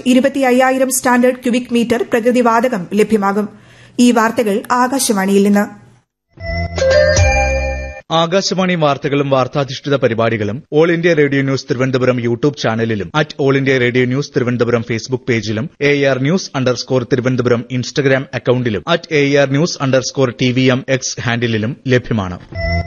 ഇരുപത്തി അയ്യായിരം standard cubic metre പ്രകൃതിവാതകം ലഭ്യമാകും ഈ വാർത്തകൾ ആകാശവാണിയിൽ നിന്ന് ആകാശവാണി വാർത്തകളും വാർത്താധിഷ്ഠിത പരിപാടികളും All India Radio News Thiruvananthapuram YouTube ചാനലിലും at All India Radio News Thiruvananthapuram Facebook പേജിലും A R news underscore Thiruvananthapuram Instagram അക്കൌണ്ടിലും at A R news underscore T V M X ഹാൻഡിലും ലഭ്യമാണ്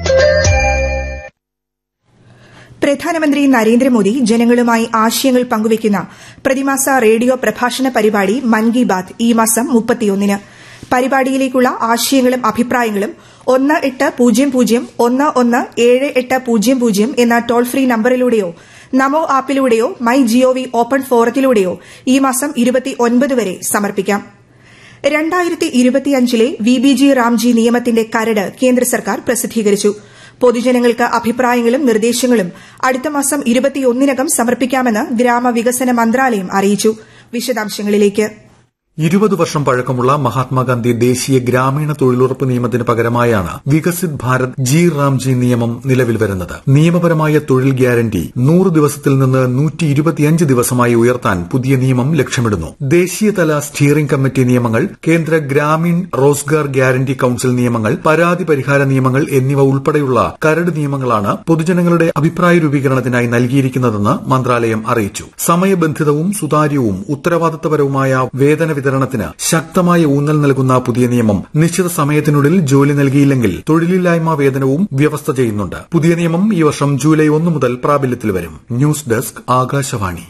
പ്രധാനമന്ത്രി നരേന്ദ്രമോദി ജനങ്ങളുമായി ആശയങ്ങൾ പങ്കുവയ്ക്കുന്ന പ്രതിമാസ റേഡിയോ പ്രഭാഷണ പരിപാടി മൻ കി ബാത് ഈ മാസം മുപ്പത്തിയൊന്നിന് പരിപാടിയിലേക്കുള്ള ആശയങ്ങളും അഭിപ്രായങ്ങളും ഒന്ന് എട്ട് പൂജ്യം പൂജ്യം ഒന്ന് ഒന്ന് ഏഴ് എട്ട് പൂജ്യം പൂജ്യം എന്ന ടോൾ ഫ്രീ നമ്പറിലൂടെയോ നമോ ആപ്പിലൂടെയോ മൈ ജിഒവി ഓപ്പൺ ഫോറത്തിലൂടെയോ ഈ മാസം ഇരുപത്തിയൊൻപത് വരെ സമർപ്പിക്കാം രണ്ടായിരത്തി ഇരുപത്തിയഞ്ചിലെ വി ബി ജി റാംജി നിയമത്തിന്റെ കരട് കേന്ദ്ര സർക്കാർ പ്രസിദ്ധീകരിച്ചു പൊതുജനങ്ങൾക്ക് അഭിപ്രായങ്ങളും നിർദ്ദേശങ്ങളും അടുത്ത മാസം ഇരുപത്തിയൊന്നിനകം സമർപ്പിക്കാമെന്ന് ഗ്രാമവികസന മന്ത്രാലയം അറിയിച്ചു വിശദാംശങ്ങളിലേക്ക് ഇരുപത് വർഷം പഴക്കമുള്ള മഹാത്മാഗാന്ധി ദേശീയ ഗ്രാമീണ തൊഴിലുറപ്പ് നിയമത്തിന് പകരമായാണ് വികസിത് ഭാരത് ജി റാംജി നിയമം നിലവിൽ വരുന്നത് നിയമപരമായ തൊഴിൽ ഗ്യാരണ്ടി നൂറ് ദിവസത്തിൽ നിന്ന് നൂറ്റി ഇരുപത്തിയഞ്ച് ദിവസമായി ഉയർത്താൻ പുതിയ നിയമം ലക്ഷ്യമിടുന്നു ദേശീയതല സ്റ്റിയറിംഗ് കമ്മിറ്റി നിയമങ്ങൾ കേന്ദ്ര ഗ്രാമീൺ റോസ്ഗാർ ഗ്യാരണ്ടി കൌൺസിൽ നിയമങ്ങൾ പരാതി പരിഹാര നിയമങ്ങൾ എന്നിവ ഉൾപ്പെടെയുള്ള കരട് നിയമങ്ങളാണ് പൊതുജനങ്ങളുടെ അഭിപ്രായ രൂപീകരണത്തിനായി നൽകിയിരിക്കുന്നതെന്ന് മന്ത്രാലയം അറിയിച്ചു സമയബന്ധിതവും സുതാര്യവും ഉത്തരവാദിത്തപരവുമായ വേതന വിതരണത്തിന് ശക്തമായ ഊന്നൽ നൽകുന്ന പുതിയ നിയമം നിശ്ചിത സമയത്തിനുള്ളിൽ ജോലി നൽകിയില്ലെങ്കിൽ തൊഴിലില്ലായ്മ വേതനവും വ്യവസ്ഥ ചെയ്യുന്നുണ്ട് പുതിയ നിയമം ഈ വർഷം ജൂലൈ ഒന്ന് മുതൽ പ്രാബല്യത്തിൽ വരും ന്യൂസ് ഡെസ്ക് ആകാശവാണി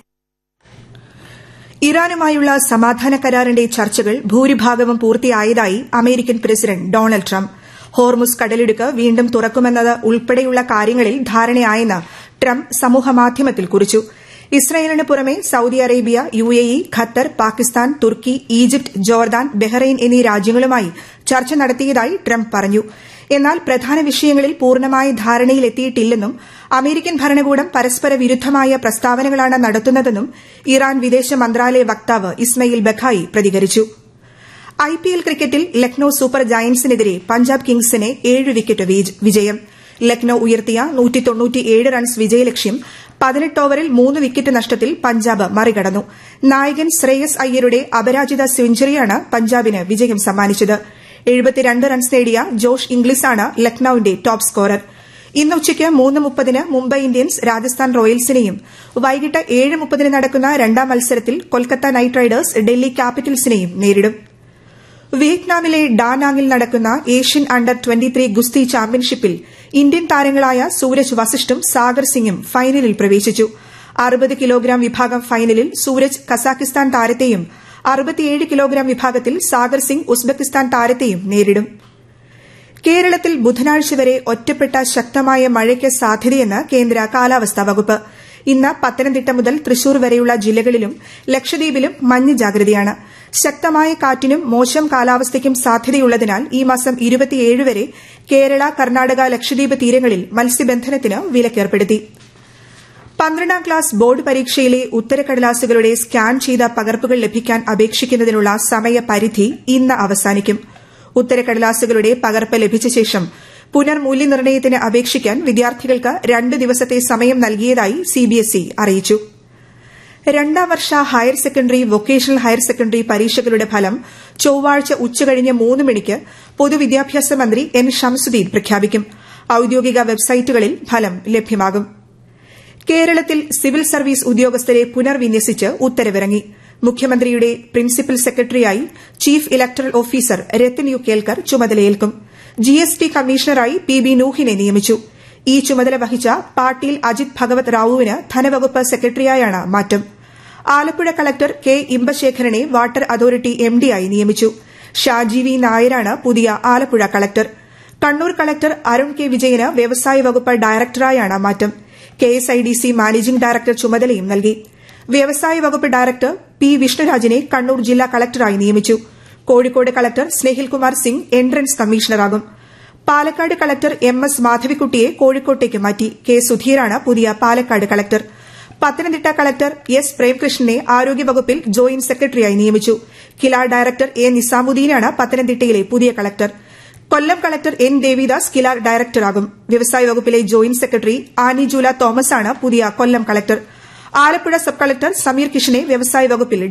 ഇറാനുമായുള്ള സമാധാന കരാറിന്റെ ചർച്ചകൾ ഭൂരിഭാഗവും പൂർത്തിയായതായി American president Donald Trump Hormuz കടലിടുക്ക് വീണ്ടും തുറക്കുമെന്നത് ഉൾപ്പെടെയുള്ള കാര്യങ്ങളിൽ ധാരണയായെന്ന് ട്രംപ് സമൂഹമാധ്യമത്തിൽ കുറിച്ചു ഇസ്രയേലിന് പുറമെ Saudi Arabia U A E Qatar Pakistan Turkey Egypt Jordan Bahrain എന്നീ രാജ്യങ്ങളുമായി ചർച്ച നടത്തിയതായി ട്രംപ് പറഞ്ഞു എന്നാൽ പ്രധാന വിഷയങ്ങളിൽ പൂർണ്ണമായ ധാരണയിലെത്തിയിട്ടില്ലെന്നും അമേരിക്കൻ ഭരണകൂടം പരസ്പര വിരുദ്ധമായ പ്രസ്താവനകളാണ് നടത്തുന്നതെന്നും ഇറാൻ വിദേശ മന്ത്രാലയ വക്താവ് ഇസ്മയിൽ ബഖായി പ്രതികരിച്ചു ഐപിഎൽ ക്രിക്കറ്റിൽ ലക്നൌ സൂപ്പർ ജയന്റ്സിനെതിരെ പഞ്ചാബ് കിങ്സിന് ഏഴ് വിക്കറ്റ് വിജയം ലക്നൌ ഉയർത്തിയ റൺസ് വിജയലക്ഷ്യം പതിനെട്ട് ഓവറിൽ മൂന്ന് വിക്കറ്റ് നഷ്ടത്തിൽ പഞ്ചാബ് മറികടന്നു നായകൻ ശ്രേയസ് അയ്യരുടെ അപരാജിത സെഞ്ചുറിയാണ് പഞ്ചാബിന് വിജയം സമ്മാനിച്ചത് എഴുപത്തിരണ്ട് റൺസ് നേടിയ ജോഷ് ഇംഗ്ലീസാണ് ലക്നൌവിന്റെ ടോപ്പ് സ്കോറർ ഇന്ന് ഉച്ചയ്ക്ക് മൂന്ന് മുപ്പതിന് മുംബൈ ഇന്ത്യൻസ് രാജസ്ഥാൻ റോയൽസിനെയും വൈകിട്ട് ഏഴ് മുപ്പതിന് നടക്കുന്ന രണ്ടാം മത്സരത്തിൽ കൊൽക്കത്ത നൈറ്റ് റൈഡേഴ്സ് ഡൽഹി ക്യാപിറ്റൽസിനെയും നേരിടും വിയറ്റ്നാമിലെ ഡാനാങ്ങിൽ നടക്കുന്ന ഏഷ്യൻ അണ്ടർ ട്വന്റി ഗുസ്തി ചാമ്പ്യൻഷിപ്പിൽ ഇന്ത്യൻ താരങ്ങളായ സൂരജ് വസിഷ്ഠും സാഗർ സിംഗും ഫൈനലിൽ പ്രവേശിച്ചു അറുപത് കിലോഗ്രാം വിഭാഗം ഫൈനലിൽ സൂരജ് കസാഖിസ്ഥാൻ താരത്തെയും അറുപത്തിയേഴ് കിലോഗ്രാം വിഭാഗത്തിൽ സാഗർ സിംഗ് ഉസ്ബെക്കിസ്ഥാൻ താരത്തെയും നേരിടും കേരളത്തിൽ ബുധനാഴ്ച വരെ ഒറ്റപ്പെട്ട ശക്തമായ മഴയ്ക്ക് സാധ്യതയെന്ന് കേന്ദ്ര കാലാവസ്ഥാ വകുപ്പ് ഇന്ന് പത്തനംതിട്ട മുതൽ തൃശൂർ വരെയുള്ള ജില്ലകളിലും ലക്ഷദ്വീപിലും മഞ്ഞ ജാഗ്രതയാണ് ശക്തമായ കാറ്റിനും മോശം കാലാവസ്ഥയ്ക്കും സാധ്യതയുള്ളതിനാൽ ഈ മാസം ഇരുപത്തിയേഴ് വരെ കേരള കർണാടക ലക്ഷദ്വീപ് തീരങ്ങളിൽ മത്സ്യബന്ധനത്തിന് വിലക്കേർപ്പെടുത്തി പന്ത്രണ്ടാം ക്ലാസ് ബോർഡ് പരീക്ഷയിലെ ഉത്തരക്കടലാസുകളുടെ സ്കാൻ ചെയ്ത പകർപ്പുകൾ ലഭിക്കാൻ അപേക്ഷിക്കുന്നതിനുള്ള സമയപരിധി ഇന്ന് അവസാനിക്കും ഉത്തരക്കടലാസുകളുടെ പകർപ്പ് ലഭിച്ച ശേഷം പുനർമൂല്യനിർണ്ണയത്തിന് അപേക്ഷിക്കാൻ വിദ്യാർത്ഥികൾക്ക് രണ്ട് ദിവസത്തെ സമയം നൽകിയതായി സിബിഎസ്ഇ അറിയിച്ചു രണ്ടാം വർഷ higher secondary vocational higher secondary പരീക്ഷകളുടെ ഫലം ചൊവ്വാഴ്ച ഉച്ചകഴിഞ്ഞ് മൂന്ന് മണിക്ക് പൊതുവിദ്യാഭ്യാസ മന്ത്രി എൻ ഷംസുദ്ദീൻ പ്രഖ്യാപിക്കും ഔദ്യോഗിക വെബ്സൈറ്റുകളിൽ ഫലം ലഭ്യമാകും കേരളത്തിൽ സിവിൽ സർവീസ് ഉദ്യോഗസ്ഥരെ പുനർവിന്യസിച്ച് ഉത്തരവിറങ്ങി മുഖ്യമന്ത്രിയുടെ പ്രിൻസിപ്പൽ സെക്രട്ടറിയായി chief electoral officer Rathan U Kelkar ചുമതലയേൽക്കും ജിഎസ്ടി കമ്മീഷണറായി പി ബി നൂഹിനെ നിയമിച്ചു ഈ ചുമതല വഹിച്ച പാട്ടീൽ അജിത് ഭഗവത് റാവുവിന് ധനവകുപ്പ് സെക്രട്ടറിയായാണ് മാറ്റം ആലപ്പുഴ കളക്ടർ കെ ഇമ്പശേഖരനെ വാട്ടർ അതോറിറ്റി എംഡിയായി നിയമിച്ചു ഷാജി വി നായരാണ് പുതിയ Alappuzha collector Kannur collector Arun K വിജയന് വ്യവസായ വകുപ്പ് ഡയറക്ടറായാണ് മാറ്റം കെഎസ്ഐഡിസി മാനേജിംഗ് ഡയറക്ടർ ചുമതലയും നൽകി വ്യവസായ വകുപ്പ് ഡയറക്ടർ പി വിഷ്ണുരാജിനെ കണ്ണൂർ ജില്ലാ കളക്ടറായി നിയമിച്ചു കോഴിക്കോട് കളക്ടർ സ്നേഹിൽകുമാർ സിംഗ് എൻട്രൻസ് കമ്മീഷണറാകും പാലക്കാട് കളക്ടർ എം എസ് മാധവിക്കുട്ടിയെ കോഴിക്കോട്ടേക്ക് മാറ്റി കെ സുധീറാണ് പുതിയ Palakkad collector Pathanamthitta collector S പ്രേംകൃഷ്ണനെ ആരോഗ്യവകുപ്പിൽ ജോയിന്റ് സെക്രട്ടറിയായി നിയമിച്ചു കില ഡയറക്ടർ എ നിസാമുദ്ദീനാണ് പത്തനംതിട്ടയിലെ പുതിയ കളക്ടർ കൊല്ലം കളക്ടർ എൻ ദേവിദാസ് കില ഡയറക്ടറാകും വ്യവസായ വകുപ്പിലെ ജോയിന്റ് സെക്രട്ടറി ആനി ജൂല തോമസാണ് പുതിയ Kollam collector Alappuzha sub collector Sameer കിഷനെ വ്യവസായ വകുപ്പിൽ